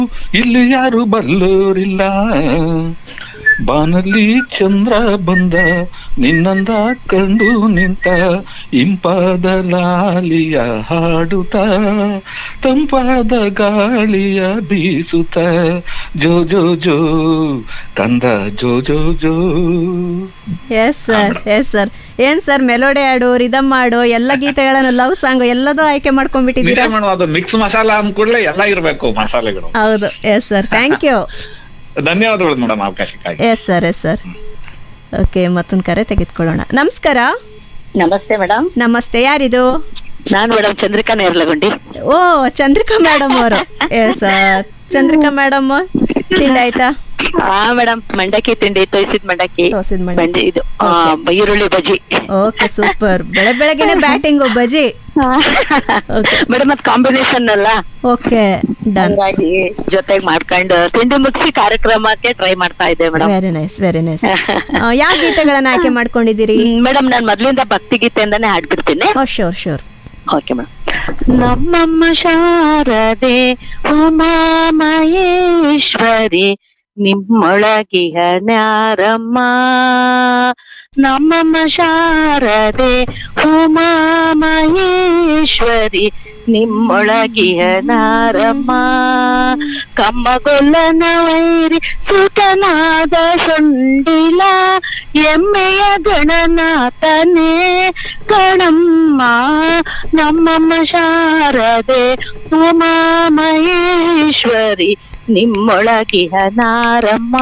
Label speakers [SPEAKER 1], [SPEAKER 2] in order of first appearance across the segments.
[SPEAKER 1] ಇಲ್ಲಿ ಯಾರು ಬಲ್ಲೋರಿಲ್ಲ ಬಾನಲ್ಲಿ ಚಂದ್ರ ಬಂದ ನಿನ್ನಂದ ಕಂಡು ನಿಂತ ಇಂಪಾದ ಲಾಲಿಯ ಹಾಡುತ್ತ ತಂಪಾದ ಗಾಳಿಯ ಬೀಸುತ್ತ ಜೋ ಜೋ ಜೋ ಕಂದ ಜೋ ಜೋ ಜೋ
[SPEAKER 2] ಎಸ್ ಸರ್ ಎಸ್ ಸರ್ ಏನ್ ಸರ್ ಮೆಲೋಡಿ ಹಾಡು ರಿದಮ್ ಹಾಡು ಎಲ್ಲ ಗೀತೆಗಳನ್ನು ಲವ್ ಸಾಂಗ್ ಎಲ್ಲದೂ ಆಯ್ಕೆ ಮಾಡ್ಕೊಂಡ್ಬಿಟ್ಟಿದ್ದೀರಾ
[SPEAKER 1] ನಿಜ ಮೇಡಮ್ ಅದು ಮಿಕ್ಸ್ ಮಸಾಲ ಅಂದ ಕೂಡಲೇ ಎಲ್ಲ ಇರಬೇಕು ಮಸಾಲೆಗಳು
[SPEAKER 2] ಹೌದು ಎಸ್ ಸರ್ ಥ್ಯಾಂಕ್ ಯು
[SPEAKER 1] ಧನ್ಯವಾದಗಳು ಮೇಡಮ್ ಅವಕಾಶಕ್ಕಾಗಿ
[SPEAKER 2] yes sir yes sir okay ಮತ್ತೊಂದು ಕರೆ ತೆಗೆದುಕೊಳ್ಳೋಣ ನಮಸ್ಕಾರ
[SPEAKER 3] ನಮಸ್ತೆ ಮೇಡಮ್
[SPEAKER 2] ನಮಸ್ತೆ ಯಾರಿದು
[SPEAKER 3] ನಾನು ಮೇಡಮ್ ಚಂದ್ರಿಕಾ ನೇರ್ಲಗುಂಡಿ
[SPEAKER 2] ಓ ಚಂದ್ರಿಕಾ ಮೇಡಮ್ ಅವರು ಎಸ್ ಚಂದ್ರಿಕಾ ಮೇಡಮ್ ತಿಂಡಿ ಆಯ್ತಾ
[SPEAKER 3] ಹಾ ಮೇಡಮ್ ಮಂಡಕ್ಕಿ ತಿಂಡಿ ತೋಯಿಸಿದ ಮಂಡಕ್ಕಿ
[SPEAKER 2] ತೋಸಿದ್ ಮಂಡಕ್ಕಿ.
[SPEAKER 3] ಮಂಡಿ ಇದು ಆ, ಈರುಳ್ಳಿ ಬಜ್ಜಿ
[SPEAKER 2] ಓಕೆ ಸೂಪರ್ ಬೆಳೆ ಬೆಳಗ್ಗೆನೆ ಬ್ಯಾಟಿಂಗು ಬಜಿ Okay.
[SPEAKER 3] ಮೇಡಮ್ ಅದ್ ಕಾಂಬಿನೇಷನ್ ಅಲ್ಲ
[SPEAKER 2] ಓಕೆ ಡನ್
[SPEAKER 3] ಹಂಗಾಗಿ ಜೊತೆಗ್ ಮಾಡ್ಕೊಂಡು ತಿಂಡಿ ಮುಗಿಸಿ ಕಾರ್ಯಕ್ರಮಕ್ಕೆ ಟ್ರೈ ಮಾಡ್ತಾ ಇದ್ದೆ madam
[SPEAKER 2] very nice very nice ಯಾವ ಗೀತೆಗಳನ್ನ ಆಯ್ಕೆ ಮಾಡ್ಕೊಂಡಿದ್ದೀರಿ
[SPEAKER 3] ಮೇಡಮ್ ನಾನ್ ಮೊದ್ಲಿಂದ ಭಕ್ತಿ ಗೀತೆಯಿಂದಾನೇ ಹಾಡ್ಬಿಡ್ತೀನಿ
[SPEAKER 2] ಓ ಶೋರ್ ಶೋರ್
[SPEAKER 3] ಓಕೆ ಮೇಡಮ್ ನಮ್ಮಮ್ಮ ಶಾರದೆ ಉಮಾ ಮಹೇಶ್ವರಿ ನಿಮ್ಮೊಳಗಿಹ ನ್ಯಾರಮ್ಮ ನಮ್ಮಮ್ಮ ಶಾರದೆ ಉಮಾ ಮಹೇಶ್ವರಿ ನಿಮ್ಮೊಳಗಿಹ ನಾರಮ್ಮ ಕಮ್ಮಗೊಲ್ಲನ ವೈರಿ ಸುತನಾದ ಸೊಂಡಿಲ ಎಮ್ಮೆಯ ಗಣನಾಥನೇ ಗಣಮ್ಮ ನಮ್ಮಮ್ಮ ಶಾರದೆ ಉಮಾ ಮಹೇಶ್ವರಿ ನಿಮ್ಮೊಳಗಿಹ ನಾರಮ್ಮ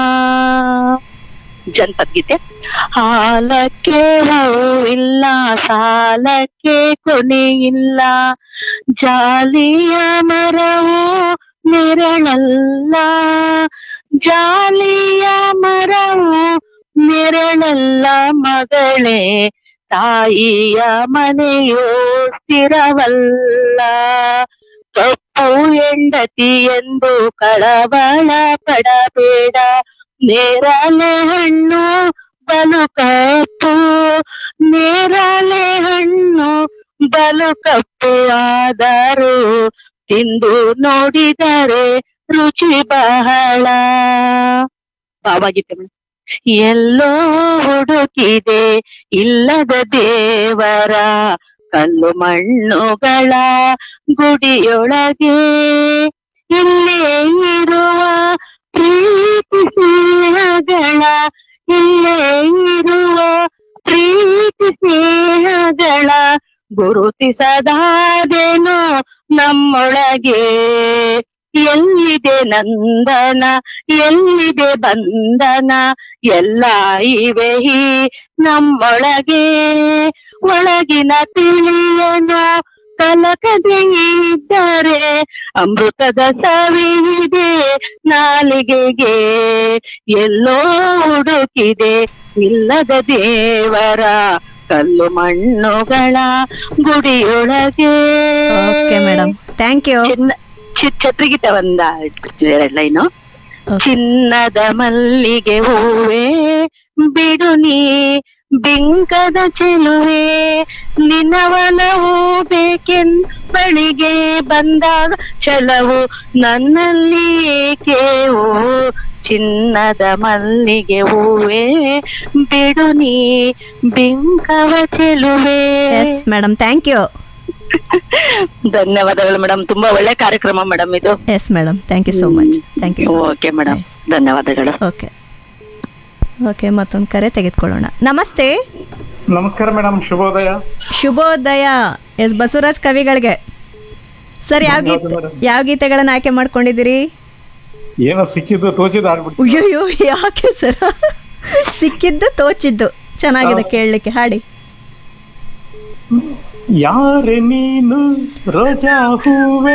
[SPEAKER 3] ಜನಪದ ಗೀತೆ ಹಾಲಕ್ಕೆ ಹೂವಿಲ್ಲ ಸಾಲಕ್ಕೆ ಕೊನೆಯಿಲ್ಲ ಜಾಲಿಯ ಮರವು ನೆರಳಲ್ಲ ಜಾಲಿಯ ಮರವು ನೆರಳಲ್ಲ ಮಗಳೇ ತಾಯಿಯ ಮನೆಯು ಸ್ಥಿರವಲ್ಲ ಕಪ್ಪು ಹೆಂಡತಿ ಎಂದು ಕಳವಳ ಪಡಬೇಡ ನೇರಳೆ ಹಣ್ಣು ಬಲು ಕಪ್ಪು ನೇರಳೆ ಹಣ್ಣು ಬಲು ಕಪ್ಪು ಆದರೂ ತಿಂದು ನೋಡಿದರೆ ರುಚಿ ಬಹಳ ಭಾವಗೀತೆ ಮೇಡಮ್ ಎಲ್ಲೋ ಹುಡುಕಿದೆ ಇಲ್ಲದ ದೇವರ ಕಲ್ಲು ಮಣ್ಣುಗಳ ಗುಡಿಯೊಳಗೆ ಇಲ್ಲೇ ಇರುವ ಪ್ರೀತಿ ಸ್ನೇಹಗಳ ಇಲ್ಲೇ ಇರುವ ಪ್ರೀತಿ ಸ್ನೇಹಗಳ ಗುರುತಿಸದಾದೇನೋ ನಮ್ಮೊಳಗೆ ಎಲ್ಲಿದೆ ನಂದನ ಎಲ್ಲಿದೆ ಬಂಧನ ಎಲ್ಲ ಇವೆ ಈ ನಮ್ಮೊಳಗೆ ಒಳಗಿನ ತಿಳಿಯನು ಕಲಕದೆ ಇದ್ದರೆ ಅಮೃತದ ಸವಿಯಿದೆ ನಾಲಿಗೆಗೆ ಎಲ್ಲೋ ಹುಡುಕಿದೆ ಇಲ್ಲದ ದೇವರ ಕಲ್ಲು ಮಣ್ಣುಗಳ ಗುಡಿಯೊಳಗೆ
[SPEAKER 2] ಓಕೆ ಮೇಡಮ್ ಥ್ಯಾಂಕ್ ಯು
[SPEAKER 3] ಚಿನ್ನ ಚಿ- ಛತ್ರಿಗೀತ ಒಂದ ಎರಡು ಲೈನು ಚಿನ್ನದ ಮಲ್ಲಿಗೆ ಹೂವೇ ಬಿಡು ನೀ ಬಿಂಕದ ಚೆಲುವೆ ನಿನ್ನವನವು ಬೇಕೆನ್ ಬಳಿಗೆ ಬಂದಾಗ ಛಲವು ನನ್ನಲ್ಲಿ ಏಕೆ ಓ ಚಿನ್ನದ ಮಲ್ಲಿಗೆ ಹೂವೇ ಬಿಡು ನೀ ಬಿಂಕವ ಚೆಲುವೆ
[SPEAKER 2] ಎಸ್ ಮೇಡಮ್ ಥ್ಯಾಂಕ್ ಯು
[SPEAKER 3] ಧನ್ಯವಾದಗಳು ಮೇಡಮ್ ತುಂಬಾ ಒಳ್ಳೆ ಕಾರ್ಯಕ್ರಮ ಮೇಡಮ್ ಇದು
[SPEAKER 2] yes madam thank you so much thank you
[SPEAKER 3] okay madam ಧನ್ಯವಾದಗಳು
[SPEAKER 2] ಓಕೆ ಓಕೆ ಮತ್ತೊಂದು ಕರೆ ತೆಗೆದುಕೊಳ್ಳೋಣ ನಮಸ್ತೆ
[SPEAKER 4] ನಮಸ್ಕಾರ ಮೇಡಮ್ ಶುಭೋದಯ
[SPEAKER 2] ಶುಭೋದಯ ಎಸ್ ಬಸವರಾಜ್ ಕವಿಗಳಿಗೆ ಸರ್ ಯಾವ ಗೀತೆ ಯಾವ ಗೀತೆಗಳನ್ನ ಆಯ್ಕೆ ಮಾಡ್ಕೊಂಡಿದ್ದೀರಿ
[SPEAKER 4] ಏನೋ ಸಿಕ್ಕಿದ್ದು ತೋಚಿದ್ದು ಆಡ್ಬಿಟ್ಟು
[SPEAKER 2] ಅಯ್ಯೋ ಯಾಕೆ ಸರ್ ಸಿಕ್ಕಿದ್ದು ತೋಚಿದ್ದು ಚೆನ್ನಾಗಿದೆ ಕೇಳಲಿಕ್ಕೆ ಹಾಡಿ
[SPEAKER 4] ಯಾರೆ ನೀನು ರೋಜಾ ಹೂವೆ